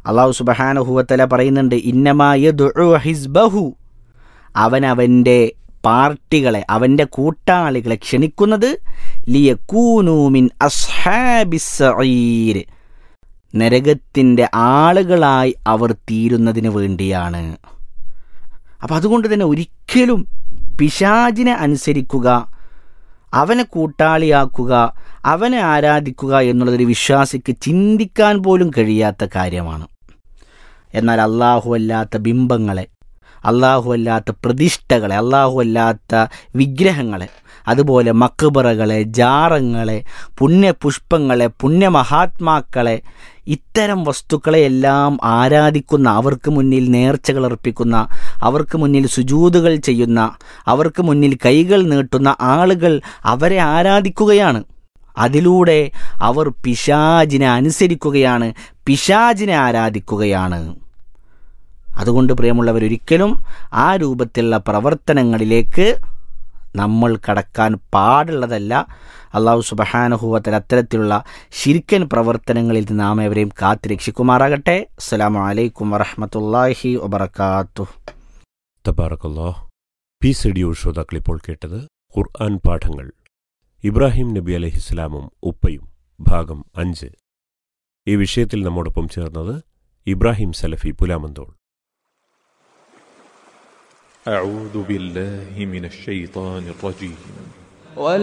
അള്ളാഹു സുബഹാനഹുവത്തല പറയുന്നുണ്ട് ഇന്നമായ ഹിസ്ബഹു അവൻ അവൻ്റെ പാർട്ടികളെ അവൻ്റെ കൂട്ടാളികളെ ക്ഷണിക്കുന്നത് ലിയക്കൂനൂമിൻ അസ്ഹാബിസീർ നരകത്തിൻ്റെ ആളുകളായി അവർ തീരുന്നതിന് വേണ്ടിയാണ് അപ്പം അതുകൊണ്ട് തന്നെ ഒരിക്കലും പിശാചിനെ അനുസരിക്കുക അവനെ കൂട്ടാളിയാക്കുക അവനെ ആരാധിക്കുക എന്നുള്ളതൊരു വിശ്വാസിക്ക് ചിന്തിക്കാൻ പോലും കഴിയാത്ത കാര്യമാണ് എന്നാൽ അള്ളാഹു അല്ലാത്ത ബിംബങ്ങളെ അള്ളാഹു അല്ലാത്ത പ്രതിഷ്ഠകളെ അള്ളാഹു അല്ലാത്ത വിഗ്രഹങ്ങളെ അതുപോലെ മക്ബറകളെ ജാറങ്ങളെ പുണ്യപുഷ്പങ്ങളെ പുണ്യമഹാത്മാക്കളെ ഇത്തരം വസ്തുക്കളെയെല്ലാം ആരാധിക്കുന്ന അവർക്ക് മുന്നിൽ നേർച്ചകൾ അർപ്പിക്കുന്ന അവർക്ക് മുന്നിൽ സുജൂതുകൾ ചെയ്യുന്ന അവർക്ക് മുന്നിൽ കൈകൾ നീട്ടുന്ന ആളുകൾ അവരെ ആരാധിക്കുകയാണ് അതിലൂടെ അവർ പിശാജിനെ അനുസരിക്കുകയാണ് പിശാജിനെ ആരാധിക്കുകയാണ് അതുകൊണ്ട് പ്രിയമുള്ളവരൊരിക്കലും ആ രൂപത്തിലുള്ള പ്രവർത്തനങ്ങളിലേക്ക് നമ്മൾ കടക്കാൻ പാടുള്ളതല്ല അള്ളാഹു സുബഹാനുഭൂവത്തിൽ അത്തരത്തിലുള്ള ശിരിക്കൻ പ്രവർത്തനങ്ങളിൽ നിന്ന് നാം എവരെയും കാത്തു രക്ഷിക്കുമാറാകട്ടെ അസ്സലാമു അലൈക്കും വറഹമത്തല്ലാഹി വബർക്കാത്തു തബാറക്കല്ലോ പീസ് റേഡിയോ ശ്രോതാക്കൾ ഇപ്പോൾ കേട്ടത് ഖുർആൻ പാഠങ്ങൾ ഇബ്രാഹിം നബി അലഹിസ്ലാമും ഉപ്പയും ഭാഗം അഞ്ച് ഈ വിഷയത്തിൽ നമ്മോടൊപ്പം ചേർന്നത് ഇബ്രാഹിം സലഫി പുലാമന്തോൾ أعوذ بالله من الشيطان الرجيم